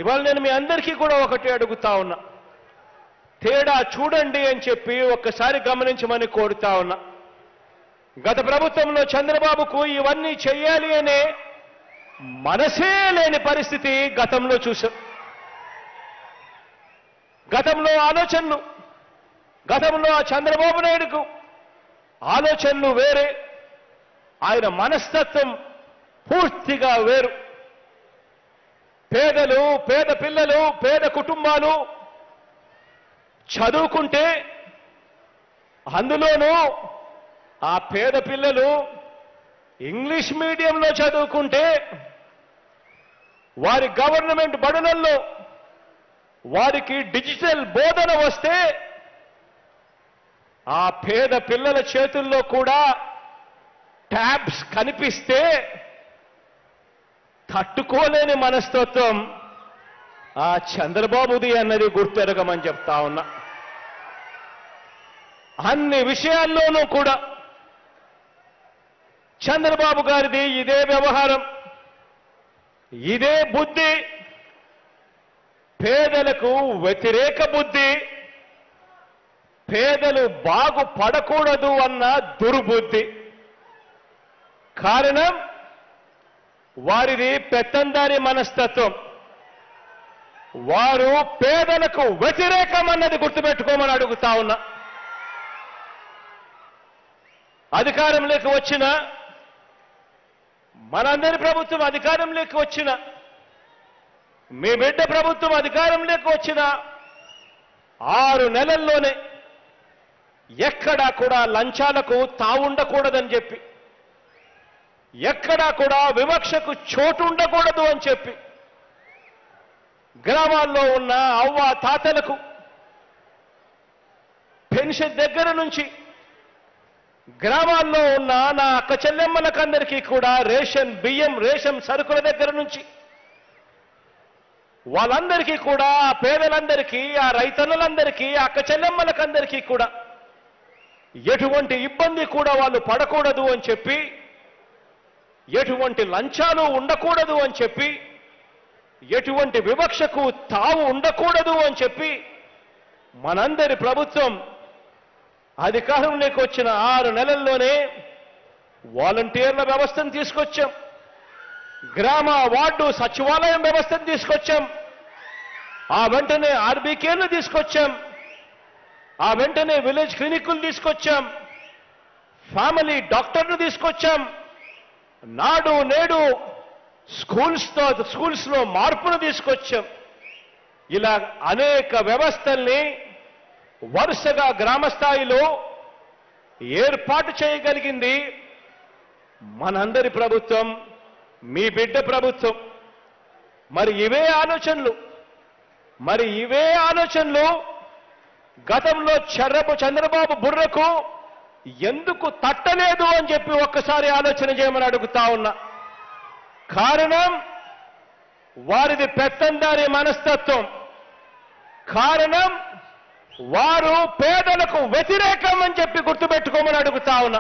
ఇవాళ నేను మీ అందరికీ కూడా ఒకటి అడుగుతా ఉన్నా తేడా చూడండి అని చెప్పి ఒక్కసారి గమనించమని కోరుతా ఉన్నా గత ప్రభుత్వంలో చంద్రబాబుకు ఇవన్నీ చెయ్యాలి అనే మనసే లేని పరిస్థితి గతంలో చూసాం గతంలో ఆలోచనలు గతంలో ఆ చంద్రబాబు నాయుడుకు ఆలోచనలు వేరే ఆయన మనస్తత్వం పూర్తిగా వేరు పేదలు పేద పిల్లలు పేద కుటుంబాలు చదువుకుంటే అందులోనూ ఆ పేద పిల్లలు ఇంగ్లీష్ మీడియంలో చదువుకుంటే వారి గవర్నమెంట్ బడులలో వారికి డిజిటల్ బోధన వస్తే ఆ పేద పిల్లల చేతుల్లో కూడా ట్యాబ్స్ కనిపిస్తే తట్టుకోలేని మనస్తత్వం ఆ చంద్రబాబుది అన్నది గుర్తెరగమని చెప్తా ఉన్నా అన్ని విషయాల్లోనూ కూడా చంద్రబాబు గారిది ఇదే వ్యవహారం ఇదే బుద్ధి పేదలకు వ్యతిరేక బుద్ధి పేదలు బాగుపడకూడదు అన్న దుర్బుద్ధి కారణం వారిది పెత్తందారి మనస్తత్వం వారు పేదలకు వ్యతిరేకం అన్నది గుర్తుపెట్టుకోమని అడుగుతా ఉన్నా అధికారంలోకి వచ్చిన మనందరి ప్రభుత్వం అధికారంలోకి వచ్చిన మీ బిడ్డ ప్రభుత్వం అధికారంలోకి వచ్చిన ఆరు నెలల్లోనే ఎక్కడా కూడా లంచాలకు తావుండకూడదని చెప్పి ఎక్కడా కూడా వివక్షకు చోటు ఉండకూడదు అని చెప్పి గ్రామాల్లో ఉన్న అవ్వ తాతలకు పెన్షన్ దగ్గర నుంచి గ్రామాల్లో ఉన్న నా అక్క చెల్లెమ్మలకందరికీ కూడా రేషన్ బియ్యం రేషన్ సరుకుల దగ్గర నుంచి వాళ్ళందరికీ కూడా ఆ పేదలందరికీ ఆ రైతన్నులందరికీ ఆ అక్క చెల్లెమ్మలకందరికీ కూడా ఎటువంటి ఇబ్బంది కూడా వాళ్ళు పడకూడదు అని చెప్పి ఎటువంటి లంచాలు ఉండకూడదు అని చెప్పి ఎటువంటి వివక్షకు తావు ఉండకూడదు అని చెప్పి మనందరి ప్రభుత్వం అధికారంలోకి వచ్చిన ఆరు నెలల్లోనే వాలంటీర్ల వ్యవస్థను తీసుకొచ్చాం గ్రామ వార్డు సచివాలయం వ్యవస్థను తీసుకొచ్చాం ఆ వెంటనే ఆర్బీకేను తీసుకొచ్చాం ఆ వెంటనే విలేజ్ క్లినిక్లు తీసుకొచ్చాం ఫ్యామిలీ డాక్టర్ను తీసుకొచ్చాం నాడు నేడు స్కూల్స్తో స్కూల్స్లో మార్పును తీసుకొచ్చాం ఇలా అనేక వ్యవస్థల్ని వరుసగా గ్రామ స్థాయిలో ఏర్పాటు చేయగలిగింది మనందరి ప్రభుత్వం మీ బిడ్డ ప్రభుత్వం మరి ఇవే ఆలోచనలు మరి ఇవే ఆలోచనలు గతంలో చర్రపు చంద్రబాబు బుర్రకు ఎందుకు తట్టలేదు అని చెప్పి ఒక్కసారి ఆలోచన చేయమని అడుగుతా ఉన్నా కారణం వారిది పెత్తందారి మనస్తత్వం కారణం వారు పేదలకు వ్యతిరేకం అని చెప్పి గుర్తుపెట్టుకోమని అడుగుతా ఉన్నా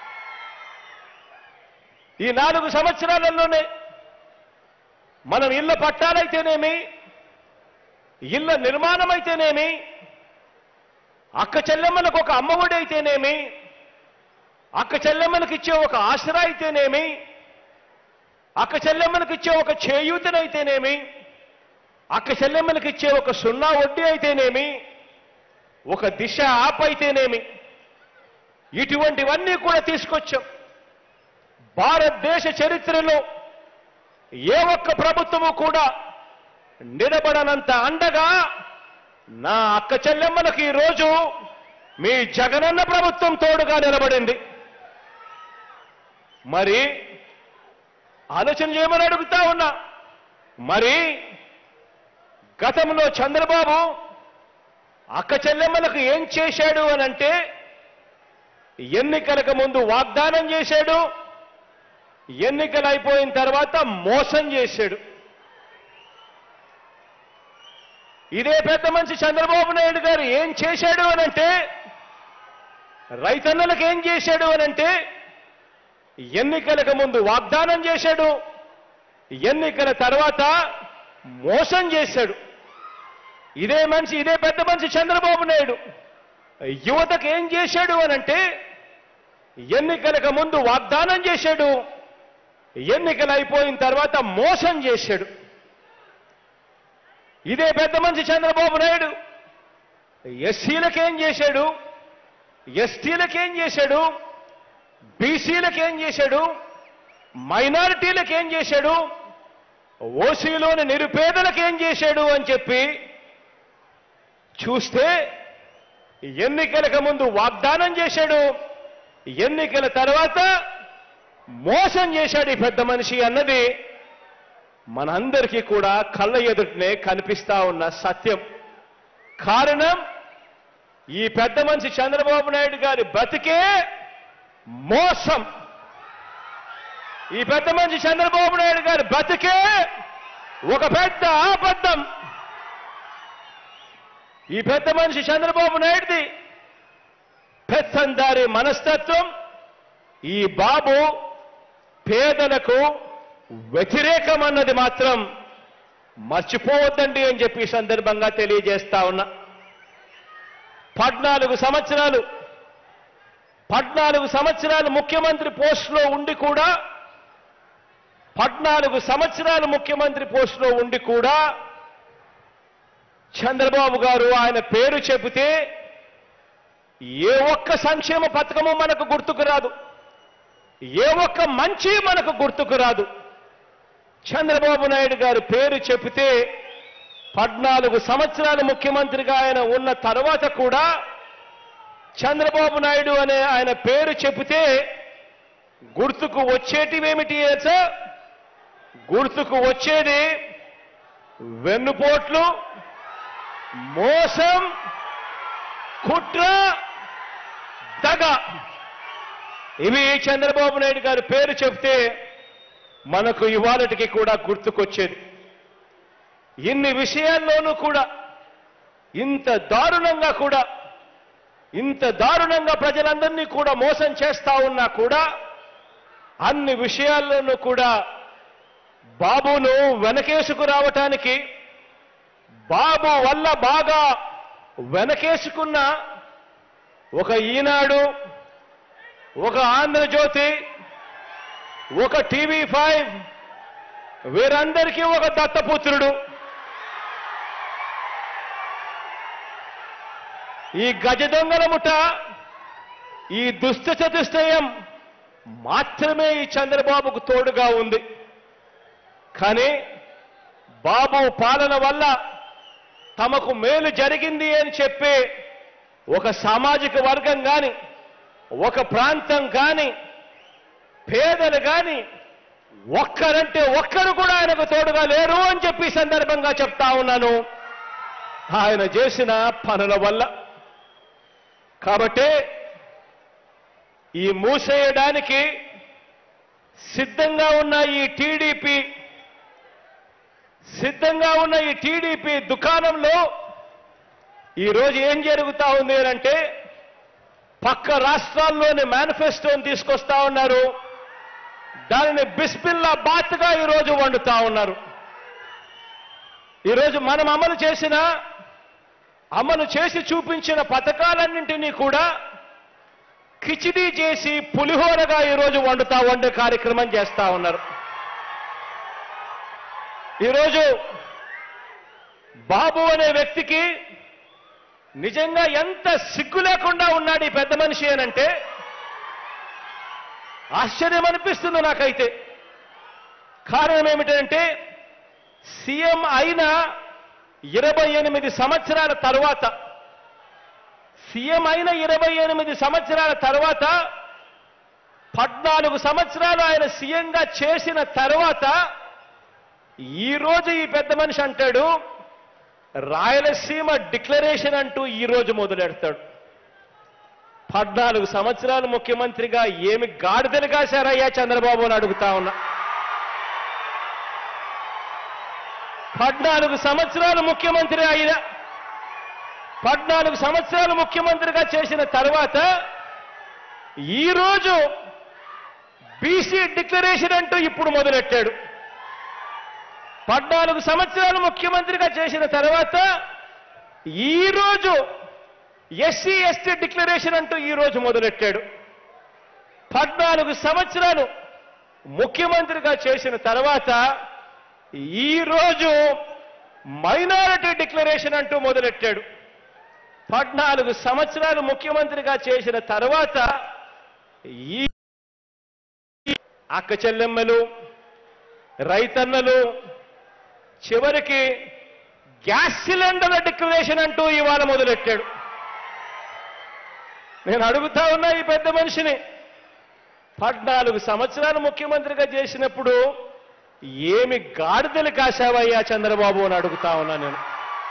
ఈ నాలుగు సంవత్సరాలలోనే మనం ఇళ్ళ పట్టాలైతేనేమి ఇళ్ళ నిర్మాణం అయితేనేమి అక్క చెల్లెమ్మలకు ఒక అమ్మఒడి అయితేనేమి అక్క చెల్లెమ్మలకు ఇచ్చే ఒక ఆసరా అయితేనేమి అక్క చెల్లెమ్మలకు ఇచ్చే ఒక చేయూతనైతేనేమి అక్క చెల్లెమ్మలకు ఇచ్చే ఒక సున్నా వడ్డీ అయితేనేమి ఒక దిశ ఆప్ అయితేనేమి ఇటువంటివన్నీ కూడా తీసుకొచ్చాం భారతదేశ చరిత్రలో ఏ ఒక్క ప్రభుత్వము కూడా నిలబడనంత అండగా నా అక్క చెల్లెమ్మలకు ఈ రోజు మీ జగనన్న ప్రభుత్వం తోడుగా నిలబడింది మరి ఆలోచన చేయమని అడుగుతా ఉన్నా మరి గతంలో చంద్రబాబు అక్క చెల్లెమ్మలకు ఏం చేశాడు అని అంటే ఎన్నికలకు ముందు వాగ్దానం చేశాడు ఎన్నికలు అయిపోయిన తర్వాత మోసం చేశాడు ఇదే పెద్ద మనిషి చంద్రబాబు నాయుడు గారు ఏం చేశాడు అనంటే రైతన్నలకు ఏం చేశాడు అనంటే ఎన్నికలకు ముందు వాగ్దానం చేశాడు ఎన్నికల తర్వాత మోసం చేశాడు ఇదే మనిషి ఇదే పెద్ద మనిషి చంద్రబాబు నాయుడు యువతకు ఏం చేశాడు అనంటే ఎన్నికలకు ముందు వాగ్దానం చేశాడు ఎన్నికలు అయిపోయిన తర్వాత మోసం చేశాడు ఇదే పెద్ద మనిషి చంద్రబాబు నాయుడు ఎస్సీలకేం చేశాడు ఎస్టీలకేం చేశాడు బీసీలకేం చేశాడు మైనారిటీలకేం చేశాడు ఓసీలోని నిరుపేదలకేం చేశాడు అని చెప్పి చూస్తే ఎన్నికలకు ముందు వాగ్దానం చేశాడు ఎన్నికల తర్వాత మోసం చేశాడు ఈ పెద్ద మనిషి అన్నది మనందరికీ కూడా కళ్ళ ఎదుటనే కనిపిస్తా ఉన్న సత్యం కారణం ఈ పెద్ద మనిషి చంద్రబాబు నాయుడు గారి బతికే మోసం ఈ పెద్ద మనిషి చంద్రబాబు నాయుడు గారి బతికే ఒక పెద్ద అబద్ధం ఈ పెద్ద మనిషి చంద్రబాబు నాయుడుది పెత్తందారి మనస్తత్వం ఈ బాబు పేదలకు వ్యతిరేకం అన్నది మాత్రం మర్చిపోవద్దండి అని చెప్పి ఈ సందర్భంగా తెలియజేస్తా ఉన్నా పద్నాలుగు సంవత్సరాలు పద్నాలుగు సంవత్సరాలు ముఖ్యమంత్రి పోస్టులో ఉండి కూడా పద్నాలుగు సంవత్సరాలు ముఖ్యమంత్రి పోస్టులో ఉండి కూడా చంద్రబాబు గారు ఆయన పేరు చెబితే ఏ ఒక్క సంక్షేమ పథకము మనకు గుర్తుకు రాదు ఏ ఒక్క మంచి మనకు గుర్తుకు రాదు చంద్రబాబు నాయుడు గారి పేరు చెబితే పద్నాలుగు సంవత్సరాలు ముఖ్యమంత్రిగా ఆయన ఉన్న తర్వాత కూడా చంద్రబాబు నాయుడు అనే ఆయన పేరు చెబితే గుర్తుకు వచ్చేటివేమిటి ఏసా గుర్తుకు వచ్చేది వెన్నుపోట్లు మోసం కుట్ర దగ ఇవి చంద్రబాబు నాయుడు గారి పేరు చెప్తే మనకు ఇవాళటికి కూడా గుర్తుకొచ్చేది ఇన్ని విషయాల్లోనూ కూడా ఇంత దారుణంగా కూడా ఇంత దారుణంగా ప్రజలందరినీ కూడా మోసం చేస్తా ఉన్నా కూడా అన్ని విషయాల్లోనూ కూడా బాబును వెనకేసుకు రావటానికి బాబు వల్ల బాగా వెనకేసుకున్న ఒక ఈనాడు ఒక ఆంధ్రజ్యోతి ఒక టీవీ ఫైవ్ వీరందరికీ ఒక దత్తపుత్రుడు ఈ గజ దొంగల ముఠ ఈ దుష్ట చతుష్టయం మాత్రమే ఈ చంద్రబాబుకు తోడుగా ఉంది కానీ బాబు పాలన వల్ల తమకు మేలు జరిగింది అని చెప్పి ఒక సామాజిక వర్గం కానీ ఒక ప్రాంతం కానీ పేదలు కానీ ఒక్కరంటే ఒక్కరు కూడా ఆయనకు తోడుగా లేరు అని చెప్పి ఈ సందర్భంగా చెప్తా ఉన్నాను ఆయన చేసిన పనుల వల్ల కాబట్టి ఈ మూసేయడానికి సిద్ధంగా ఉన్న ఈ టీడీపీ సిద్ధంగా ఉన్న ఈ టీడీపీ దుకాణంలో ఈరోజు ఏం జరుగుతా ఉంది అంటే పక్క రాష్ట్రాల్లోని మేనిఫెస్టోని తీసుకొస్తా ఉన్నారు దానిని బిస్మిల్లా బాత్గా ఈరోజు వండుతా ఉన్నారు ఈరోజు మనం అమలు చేసిన అమలు చేసి చూపించిన పథకాలన్నింటినీ కూడా కిచిడీ చేసి పులిహోరగా ఈరోజు వండుతా వండే కార్యక్రమం చేస్తా ఉన్నారు ఈరోజు బాబు అనే వ్యక్తికి నిజంగా ఎంత సిగ్గు లేకుండా ఉన్నాడు ఈ పెద్ద మనిషి అనంటే ఆశ్చర్యం అనిపిస్తుంది నాకైతే కారణం ఏమిటంటే సీఎం అయిన ఇరవై ఎనిమిది సంవత్సరాల తర్వాత సీఎం అయిన ఇరవై ఎనిమిది సంవత్సరాల తర్వాత పద్నాలుగు సంవత్సరాలు ఆయన సీఎంగా చేసిన తర్వాత ఈ రోజు ఈ పెద్ద మనిషి అంటాడు రాయలసీమ డిక్లరేషన్ అంటూ ఈ రోజు మొదలెడతాడు పద్నాలుగు సంవత్సరాలు ముఖ్యమంత్రిగా ఏమి గాడిదలు కాశారయ్యా చంద్రబాబు అని అడుగుతా ఉన్నా పద్నాలుగు సంవత్సరాలు ముఖ్యమంత్రి అయిన పద్నాలుగు సంవత్సరాలు ముఖ్యమంత్రిగా చేసిన తర్వాత ఈరోజు బీసీ డిక్లరేషన్ అంటూ ఇప్పుడు మొదలెట్టాడు పద్నాలుగు సంవత్సరాలు ముఖ్యమంత్రిగా చేసిన తర్వాత ఈ రోజు ఎస్సీ ఎస్టీ డిక్లరేషన్ అంటూ ఈ రోజు మొదలెట్టాడు పద్నాలుగు సంవత్సరాలు ముఖ్యమంత్రిగా చేసిన తర్వాత ఈ రోజు మైనారిటీ డిక్లరేషన్ అంటూ మొదలెట్టాడు పద్నాలుగు సంవత్సరాలు ముఖ్యమంత్రిగా చేసిన తర్వాత ఈ అక్క చెల్లెమ్మలు రైతన్నలు చివరికి గ్యాస్ సిలిండర్ల డిక్లరేషన్ అంటూ ఇవాళ మొదలెట్టాడు నేను అడుగుతా ఉన్నా ఈ పెద్ద మనిషిని పద్నాలుగు సంవత్సరాలు ముఖ్యమంత్రిగా చేసినప్పుడు ఏమి గాడిదలు కాశావయ్యా చంద్రబాబు అని అడుగుతా ఉన్నా నేను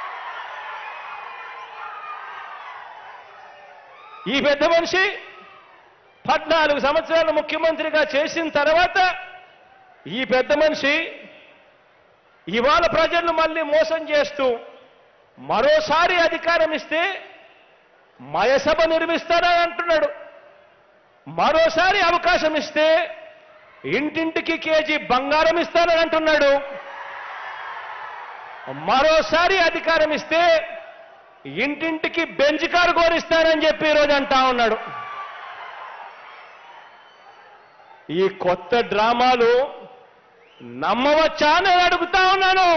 ఈ పెద్ద మనిషి పద్నాలుగు సంవత్సరాలు ముఖ్యమంత్రిగా చేసిన తర్వాత ఈ పెద్ద మనిషి ఇవాళ ప్రజలను మళ్ళీ మోసం చేస్తూ మరోసారి అధికారం ఇస్తే మయసభ నిర్మిస్తానని అంటున్నాడు మరోసారి అవకాశం ఇస్తే ఇంటింటికి కేజీ బంగారం ఇస్తానని అంటున్నాడు మరోసారి అధికారం ఇస్తే ఇంటింటికి బెంచ్ కారు కోరిస్తానని చెప్పి ఈరోజు అంటా ఉన్నాడు ఈ కొత్త డ్రామాలు నమ్మవచ్చా నేను అడుగుతా ఉన్నాను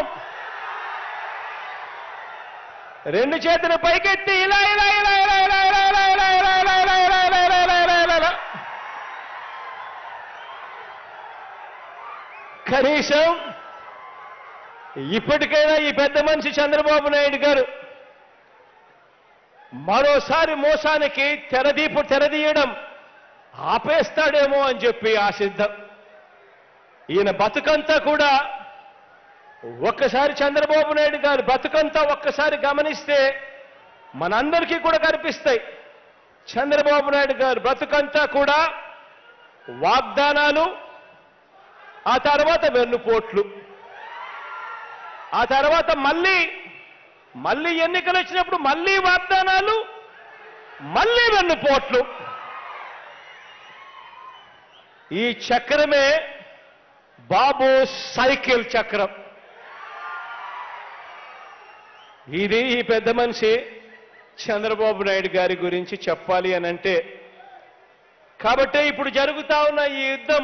రెండు చేతులు పైకెత్తి ఇలా ఇలా ఇలా ఇలా ఇలా ఇలా ఇలా ఇలా ఇలా ఇలా ఇలా ఇలా ఇలా ఇలా ఇలా ఇలా ఇలా ఇలా. కనీసం ఇప్పటికైనా ఈ పెద్ద మనిషి చంద్రబాబు నాయుడు గారు మరోసారి మోసానికి తెరదీపు తెరదీయడం ఆపేస్తాడేమో అని చెప్పి ఆశిద్దాం ఈయన బతుకంతా కూడా ఒక్కసారి చంద్రబాబు నాయుడు గారు బతుకంతా ఒక్కసారి గమనిస్తే మనందరికీ కూడా కనిపిస్తాయి చంద్రబాబు నాయుడు గారు బ్రతుకంతా కూడా వాగ్దానాలు ఆ తర్వాత వెన్నుపోట్లు ఆ తర్వాత మళ్ళీ మళ్ళీ ఎన్నికలు వచ్చినప్పుడు మళ్ళీ వాగ్దానాలు మళ్ళీ వెన్నుపోట్లు ఈ చక్రమే బాబు సైకిల్ చక్రం ఇది ఈ పెద్ద మనిషి చంద్రబాబు నాయుడు గారి గురించి చెప్పాలి అని అంటే కాబట్టే ఇప్పుడు జరుగుతా ఉన్న ఈ యుద్ధం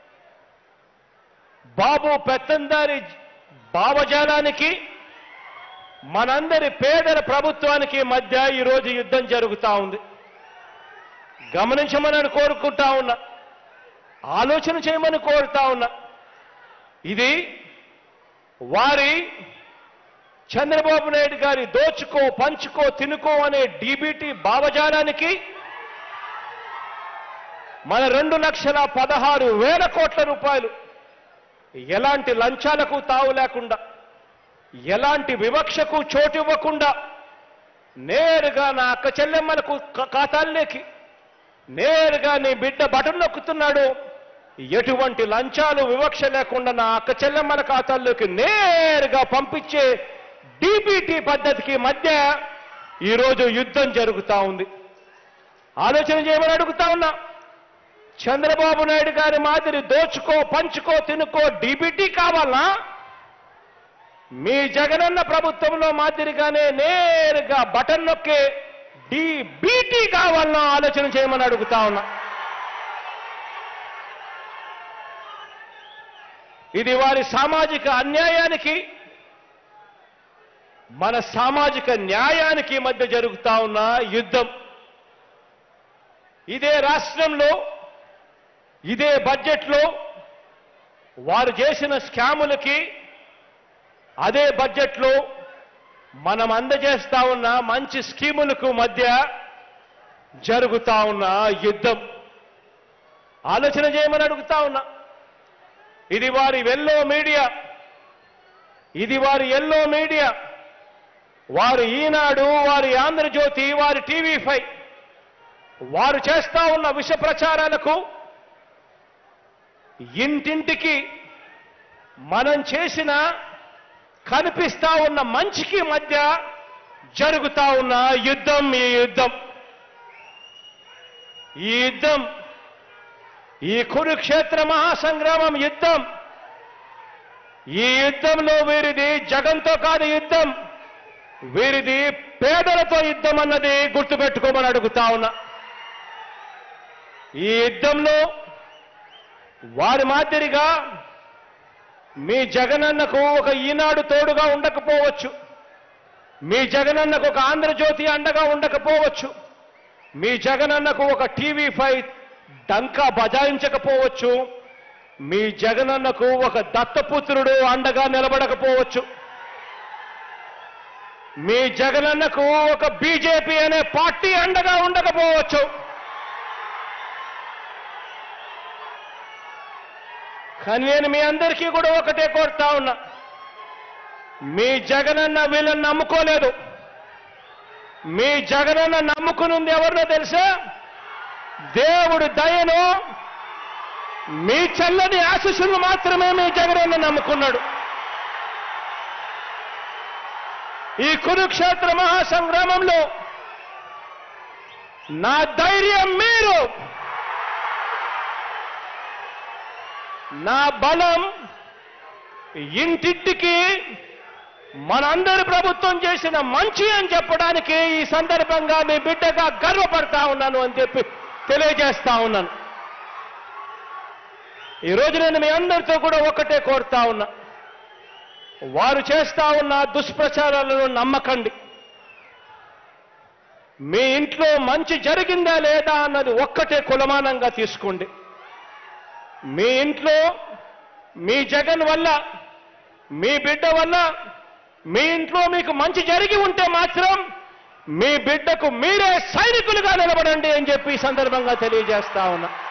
బాబు పెత్తందారి భావజాలానికి మనందరి పేదల ప్రభుత్వానికి మధ్య ఈరోజు యుద్ధం జరుగుతా ఉంది గమనించమని కోరుకుంటా ఉన్నా ఆలోచన చేయమని కోరుతా ఉన్నా ఇది వారి చంద్రబాబు నాయుడు గారి దోచుకో పంచుకో తినుకో అనే డీబీటీ భావజాలానికి మన రెండు లక్షల పదహారు వేల కోట్ల రూపాయలు ఎలాంటి లంచాలకు తావు లేకుండా ఎలాంటి వివక్షకు చోటు ఇవ్వకుండా నేరుగా నా అక్క చెల్లెమ్మలకు క- ఖాతాల్లోకి నేరుగా నీ బిడ్డ బటన్ నొక్కుతున్నాడు ఎటువంటి లంచాలు వివక్ష లేకుండా నా అక్క చెల్లెమ్మల ఖాతాల్లోకి నేరుగా పంపించే డీబీటీ పద్ధతికి మధ్య ఈరోజు యుద్ధం జరుగుతా ఉంది ఆలోచన చేయమని అడుగుతా ఉన్నా చంద్రబాబు నాయుడు గారి మాదిరి దోచుకో పంచుకో తినుకో డీబీటీ కావాలా మీ జగనన్న ప్రభుత్వంలో మాదిరిగానే నేరుగా బటన్ నొక్కే డీబీటీ కావాలన్నా ఆలోచన చేయమని అడుగుతా ఉన్నా ఇది వారి సామాజిక అన్యాయానికి మన సామాజిక న్యాయానికి మధ్య జరుగుతా ఉన్న యుద్ధం ఇదే రాష్ట్రంలో ఇదే బడ్జెట్లో వారు చేసిన స్కాములకి అదే బడ్జెట్లో మనం అందజేస్తా ఉన్న మంచి స్కీములకు మధ్య జరుగుతా ఉన్న యుద్ధం ఆలోచన చేయమని అడుగుతా ఉన్నా ఇది వారి వెల్లో మీడియా ఇది వారి ఎల్లో మీడియా వారు ఈనాడు వారి ఆంధ్రజ్యోతి వారి టీవీ ఫైవ్ వారు చేస్తా ఉన్న విష ప్రచారాలకు ఇంటింటికి మనం చేసిన కనిపిస్తా ఉన్న మంచికి మధ్య జరుగుతా ఉన్న యుద్ధం ఈ యుద్ధం ఈ యుద్ధం ఈ కురుక్షేత్ర మహాసంగ్రామం యుద్ధం ఈ యుద్ధంలో వీరిది జగంతో కాదు యుద్ధం వీరిది పేదలతో యుద్ధం అన్నది గుర్తుపెట్టుకోమని అడుగుతా ఉన్నా ఈ యుద్ధంలో వారి మాదిరిగా మీ జగనన్నకు ఒక ఈనాడు తోడుగా ఉండకపోవచ్చు మీ జగనన్నకు ఒక ఆంధ్రజ్యోతి అండగా ఉండకపోవచ్చు మీ జగనన్నకు ఒక టీవీ ఫైవ్ డంకా బజాయించకపోవచ్చు మీ జగనన్నకు ఒక దత్తపుత్రుడు అండగా నిలబడకపోవచ్చు మీ జగనన్నకు ఒక బీజేపీ అనే పార్టీ అండగా ఉండకపోవచ్చు కానీ నేను మీ అందరికీ కూడా ఒకటే కోరుతా ఉన్నా మీ జగనన్న వీళ్ళని నమ్ముకోలేదు మీ జగనన్న నమ్ముకునుంది ఎవరినో తెలుసా దేవుడు దయను మీ చల్లని ఆశీస్సులు మాత్రమే మీ జగనన్న నమ్ముకున్నాడు ఈ కురుక్షేత్ర మహాసంగ్రామంలో నా ధైర్యం మీరు నా బలం ఇంటింటికి మనందరి ప్రభుత్వం చేసిన మంచి అని చెప్పడానికి ఈ సందర్భంగా మీ బిడ్డగా గర్వపడతా ఉన్నాను అని చెప్పి తెలియజేస్తా ఉన్నాను ఈరోజు నేను మీ అందరితో కూడా ఒకటే కోరుతా ఉన్నా వారు చేస్తా ఉన్న దుష్ప్రచారాలను నమ్మకండి మీ ఇంట్లో మంచి జరిగిందా లేదా అన్నది ఒక్కటే కులమానంగా తీసుకోండి మీ ఇంట్లో మీ జగన్ వల్ల మీ బిడ్డ వల్ల మీ ఇంట్లో మీకు మంచి జరిగి ఉంటే మాత్రం మీ బిడ్డకు మీరే సైనికులుగా నిలబడండి అని చెప్పి ఈ సందర్భంగా తెలియజేస్తా ఉన్నా